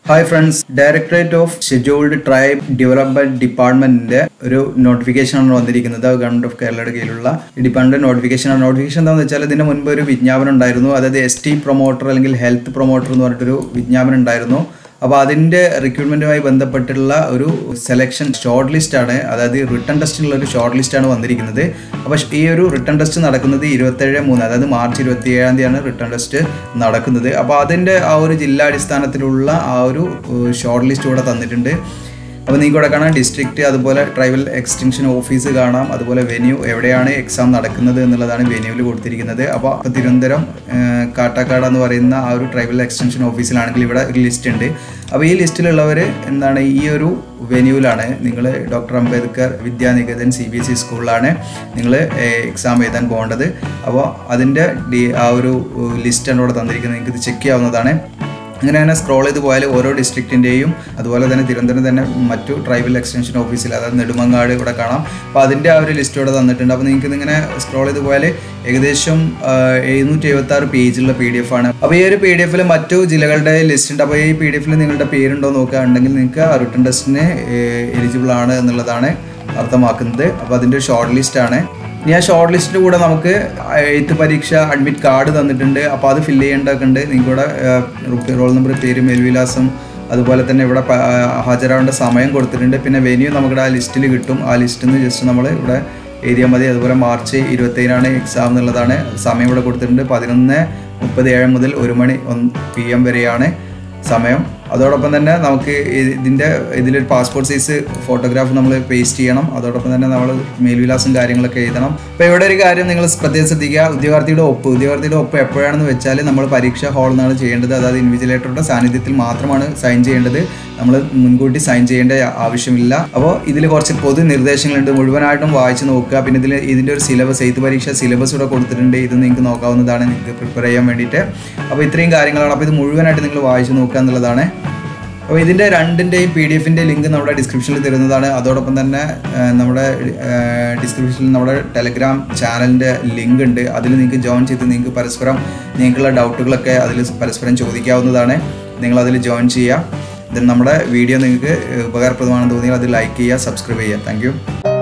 hi friends directorate of scheduled tribe development ഡിപ്പാർട്ട്മെന്റിന്റെ ഒരു notification ആണ് വന്നിരിക്കുന്നത് ഗവൺമെന്റ് ഓഫ് കേരളയുടെ കീഴിലുള്ള ഡിപ്പാർട്ട്മെന്റ് നോട്ടിഫിക്കേഷൻ ആണ് നോട്ടിഫിക്കേഷൻ എന്താണെന്ന് വെച്ചാൽ ഇതിന് മുൻപ് ഒരു വിജ്ഞാപനം ഉണ്ടായിരുന്നു അതായത് എസ് ടി പ്രൊമോട്ടർ അല്ലെങ്കിൽ ഹെൽത്ത് പ്രൊമോട്ടർ എന്ന് പറഞ്ഞിട്ടൊരു വിജ്ഞാപനം ഉണ്ടായിരുന്നു അപ്പോൾ അതിൻ്റെ റിക്രൂട്ട്മെൻറ്റുമായി ബന്ധപ്പെട്ടുള്ള ഒരു സെലക്ഷൻ ഷോർട്ട് ലിസ്റ്റ് ആണ് അതായത് റിട്ടേൺ ടെസ്റ്റിനുള്ള ഒരു ഷോർട്ട് ലിസ്റ്റ് ആണ് വന്നിരിക്കുന്നത് അപ്പോൾ ഈ ഒരു റിട്ടേൺ ടെസ്റ്റ് നടക്കുന്നത് ഇരുപത്തേഴ് മൂന്ന് അതായത് മാർച്ച് ഇരുപത്തി ഏഴാം തീയതിയാണ് റിട്ടേൺ ടെസ്റ്റ് നടക്കുന്നത് അപ്പോൾ അതിൻ്റെ ആ ഒരു ജില്ലാടിസ്ഥാനത്തിലുള്ള ആ ഒരു ഷോർട്ട് ലിസ്റ്റ് ഇവിടെ തന്നിട്ടുണ്ട് അപ്പോൾ നിങ്ങൾക്ക് ഇവിടെ കാണാം ഡിസ്ട്രിക്റ്റ് അതുപോലെ ട്രൈബൽ എക്സ്റ്റൻഷൻ ഓഫീസ് കാണാം അതുപോലെ വെന്യൂ എവിടെയാണ് എക്സാം നടക്കുന്നത് എന്നുള്ളതാണ് വെന്യൂവിൽ കൊടുത്തിരിക്കുന്നത് അപ്പോൾ അപ്പോൾ തിരുവനന്തപുരം ഏഹ്, കാട്ടാക്കാട് എന്ന് പറയുന്ന ആ ഒരു ട്രൈബൽ എക്സ്റ്റൻഷൻ ഓഫീസിലാണെങ്കിൽ ഇവിടെ ഒരു ലിസ്റ്റ് ഉണ്ട് അപ്പോൾ ഈ ലിസ്റ്റിലുള്ളവർ എന്താണ് ഈ ഒരു വെന്യൂവിലാണ് നിങ്ങൾ doctor Ambedkar Vidyaniketan C B S E സ്കൂളിലാണ് നിങ്ങൾ എക്സാം എഴുതാൻ പോകേണ്ടത് അപ്പോൾ അതിൻ്റെ ഡി ആ ഒരു ലിസ്റ്റാണ് ഇവിടെ തന്നിരിക്കുന്നത് നിങ്ങൾക്ക് ഇത് ചെക്ക് ചെയ്യാവുന്നതാണ് അങ്ങനെ അങ്ങനെ സ്ക്രോൾ ചെയ്ത് പോയാൽ ഓരോ ഡിസ്ട്രിക്റ്റിൻ്റെയും അതുപോലെ തന്നെ തിരുവനന്തപുരം തന്നെ മറ്റു ട്രൈബൽ എക്സ്റ്റൻഷൻ ഓഫീസിൽ അതായത് നെടുമങ്ങാട് ഇവിടെ കാണാം അപ്പോൾ അതിൻ്റെ ആ ഒരു ലിസ്റ്റ് ഇവിടെ തന്നിട്ടുണ്ട് അപ്പോൾ നിങ്ങൾക്ക് ഇതിങ്ങനെ സ്ക്രോൾ ചെയ്ത് പോയാൽ ഏകദേശം എഴുന്നൂറ്റി എഴുപത്തി ആറ് പേജുള്ള പി ഡി എഫ് ആണ് അപ്പോൾ ഈ ഒരു പി ഡി എഫിൽ മറ്റു ജില്ലകളുടെ ലിസ്റ്റ് ഉണ്ട് അപ്പോൾ ഈ പി ഡി എഫിൽ നിങ്ങളുടെ പേരുണ്ടോ നോക്കുക ഉണ്ടെങ്കിൽ നിങ്ങൾക്ക് ആ റിട്ടേൺ ടെസ്റ്റിന് എലിജിബിൾ ആണ് എന്നുള്ളതാണ് അർത്ഥമാക്കുന്നത് അപ്പോൾ അതിൻ്റെ ഒരു ഷോർട്ട് ലിസ്റ്റ് ആണ് ഇനി ആ ഷോർട്ട് ലിസ്റ്റിൻ്റെ കൂടെ നമുക്ക് എഴുത്ത് പരീക്ഷ അഡ്മിറ്റ് കാർഡ് തന്നിട്ടുണ്ട് അപ്പോൾ അത് ഫില്ല് ചെയ്യേണ്ടതൊക്കെ ഉണ്ട് നിങ്ങൾക്ക് ഇവിടെ റോൾ നമ്പർ പേര് മേൽവിലാസം അതുപോലെ തന്നെ ഇവിടെ പ- ആ, ഹാജരാവേണ്ട സമയം കൊടുത്തിട്ടുണ്ട് പിന്നെ വെന്യൂ നമുക്കിവിടെ ആ ലിസ്റ്റിൽ കിട്ടും ആ ലിസ്റ്റിൽ നിന്ന് ജസ്റ്റ് നമ്മൾ ഇവിടെ എഴുതിയാൽ മതി അതുപോലെ മാർച്ച് ഇരുപത്തേഴിനാണ് എക്സാം എന്നുള്ളതാണ് സമയം ഇവിടെ കൊടുത്തിട്ടുണ്ട് പതിനൊന്ന് മുപ്പത് ഏഴ് മുതൽ ഒരു മണി ഒന്ന് പി എം വരെയാണ് സമയം അതോടൊപ്പം തന്നെ നമുക്ക് ഇ- ഇതിൻ്റെ ഇതിലൊരു പാസ്പോർട്ട് സൈസ് ഫോട്ടോഗ്രാഫ് നമ്മൾ പേസ്റ്റ് ചെയ്യണം അതോടൊപ്പം തന്നെ നമ്മൾ മേൽവിലാസം കാര്യങ്ങളൊക്കെ എഴുതണം അപ്പോൾ ഇവിടെ ഒരു കാര്യം നിങ്ങൾ പ്രത്യേകം ശ്രദ്ധിക്കുക ഉദ്യോഗാർത്ഥിയുടെ ഒപ്പ് ഉദ്യോഗാർത്ഥിയുടെ ഒപ്പ് എപ്പോഴാണെന്ന് വെച്ചാൽ നമ്മൾ പരീക്ഷാ ഹാളിൽ നിന്നാണ് ചെയ്യേണ്ടത് അതായത് ഇൻവിജിലേറ്ററുടെ സാന്നിധ്യത്തിൽ മാത്രമാണ് സൈൻ ചെയ്യേണ്ടത് നമ്മൾ മുൻകൂട്ടി സൈൻ ചെയ്യേണ്ട ആവശ്യമില്ല അപ്പോൾ ഇതിൽ കുറച്ച് പൊതു നിർദ്ദേശങ്ങളുണ്ട് മുഴുവനായിട്ടും വായിച്ച് നോക്കുക പിന്നെ ഇതിൽ ഇതിൻ്റെ ഒരു സിലബസ് എഴുത്ത് പരീക്ഷ സിലബസ് ഇവിടെ കൊടുത്തിട്ടുണ്ട് ഇത് നിങ്ങൾക്ക് നോക്കാവുന്നതാണ് നിങ്ങൾക്ക് പ്രിപ്പയർ ചെയ്യാൻ വേണ്ടിയിട്ട് അപ്പോൾ ഇത്രയും കാര്യങ്ങളാണ് അപ്പോൾ ഇത് മുഴുവനായിട്ട് നിങ്ങൾ വായിച്ച് നോക്കുക എന്നുള്ളതാണ് അപ്പോൾ ഇതിൻ്റെ രണ്ടിൻ്റെയും പി ഡി എഫിൻ്റെ ലിങ്ക് നമ്മുടെ ഡിസ്ക്രിപ്ഷനിൽ തരുന്നതാണ് അതോടൊപ്പം തന്നെ ആ, നമ്മുടെ ഡിസ്ക്രിപ്ഷനിൽ നമ്മുടെ ടെലഗ്രാം ചാനലിൻ്റെ ലിങ്ക് ഉണ്ട് അതിൽ നിങ്ങൾക്ക് ജോയിൻ ചെയ്ത് നിങ്ങൾക്ക് പരസ്പരം നിങ്ങൾക്കുള്ള ഡൗട്ടുകളൊക്കെ അതിൽ പരസ്പരം ചോദിക്കാവുന്നതാണ് നിങ്ങൾ അതിൽ ജോയിൻ ചെയ്യുക ദെൻ നമ്മുടെ വീഡിയോ നിങ്ങൾക്ക് ഉപകാരപ്രദമാണെന്ന് തോന്നിയാൽ അത് ലൈക്ക് ചെയ്യുക സബ്സ്ക്രൈബ് ചെയ്യുക താങ്ക്